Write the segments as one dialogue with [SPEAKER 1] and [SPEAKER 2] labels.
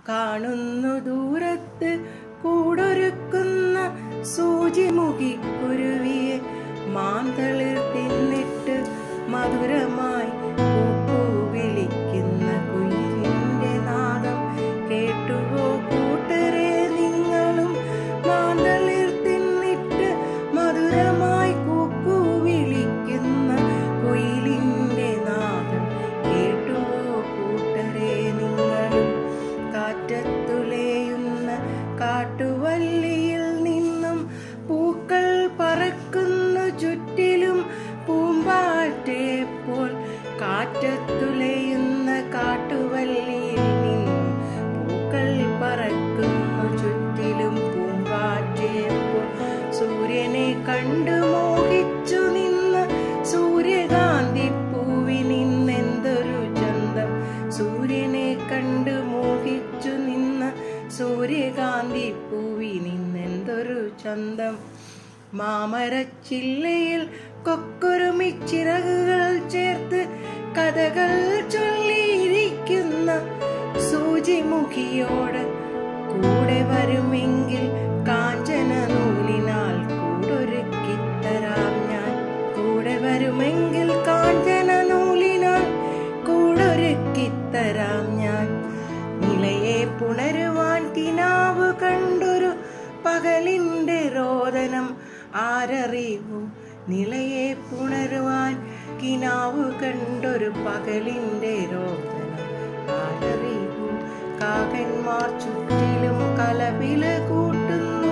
[SPEAKER 1] കാണുന്നു ദൂരത്ത് കൂടൊരുക്കുന്ന സൂചിമുഖി കുരുവിയെ മാന്തളിർ തിന്നിട്ട് മധുരമായി കൂക്കു വിളിക്കുന്ന കുയിലിന്റെ നാദം കേട്ടുവോ കൂട്ടരെ നിങ്ങളും മാന്തളിർ തിന്നിട്ട് മധുരമായി കൂക്കു വിളിക്കുന്ന കുയിലിന്റെ നാദം കേട്ടുവോ കൂട്ടരെ നിങ്ങളും കാറ്റത്തുലയുന്ന കാട്ടുവല്ലിയിൽ നിന്നും പൂക്കൾ പറക്കുന്നു ചുറ്റിലും പൂമ്പാറ്റെ പോൽ കാറ്റത്തുലയുന്ന കാട്ടുവല്ലിയിൽ നിന്നും പൂക്കൾ പറക്കുന്നു ചുറ്റിലും പൂമ്പാറ്റെ പോൽ സൂര്യനെ കണ്ടു മോഹിച്ചു നിന്ന് സൂര്യകാന്തി പൂവിനിന്നെന്തൊരു ചന്തം സൂര്യനെ കണ്ടു മോഹിച്ചു നിന്ന് സൂര്യകാന്തി പൂവിനിന്നെന്തൊരു ചന്തം മാമരച്ചില്ലയിൽ കൊക്കുരുമിച്ചിറകുകൾ ചേർത്ത് കഥകൾ ചൊല്ലിയിരിക്കുന്ന സൂചിമുഖിയോട് കൂടെ വരുമെങ്കിൽ കാഞ്ചന നൂലിനാൽ കൂടൊരുക്കിത്തരാം ഞാൻ കൂടെ വരുമെങ്കിൽ കാഞ്ചന നൂലിനാൽ കൂടൊരുക്കിത്തരാം ഞാൻ നിലയെ പുണരുവാൻ കിനാവ് കണ്ടൊരു പകലിന്റെ രോദനം ആരറിവു നിലയെ പുണരുവാൻ കിനാവ് കണ്ടൊരു പകലിന്റെ രോദനം ആരറിവു കാകന്മാർ ചുറ്റിലും കലപില കൂട്ടുന്നു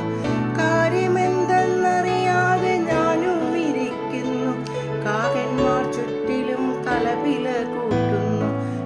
[SPEAKER 1] കാര്യമെന്തെന്നറിയാതെ ഞാനും ഇരിക്കുന്നു കാകന്മാർ ചുറ്റിലും കലപില കൂട്ടുന്നു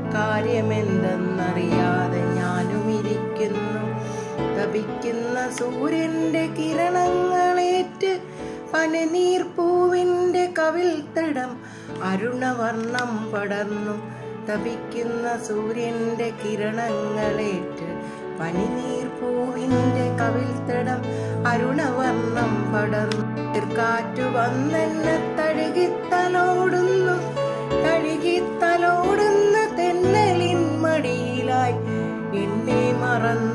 [SPEAKER 1] കാര്യമെന്തെന്നറിയാതെ ഞാനും ഇരിക്കുന്നു തപിക്കുന്ന സൂര്യന്റെ കിരണങ്ങളേറ്റ് പനിനീർപ്പൂവിന്റെ കവിൾത്തടം അരുണവർണം പടർന്നു തപിക്കുന്ന സൂര്യന്റെ കിരണങ്ങളേറ്റ് പനിനീർപ്പൂവിന്റെ കവിൾത്തടം അരുണവർണം പടർന്നു കാറ്റു വന്നെന്നെ തഴുകിത്തലോടുന്നു തഴുകിത്തലോടുന്ന തെന്നലിൻ മടിയിലായി എന്നെ മറന്നു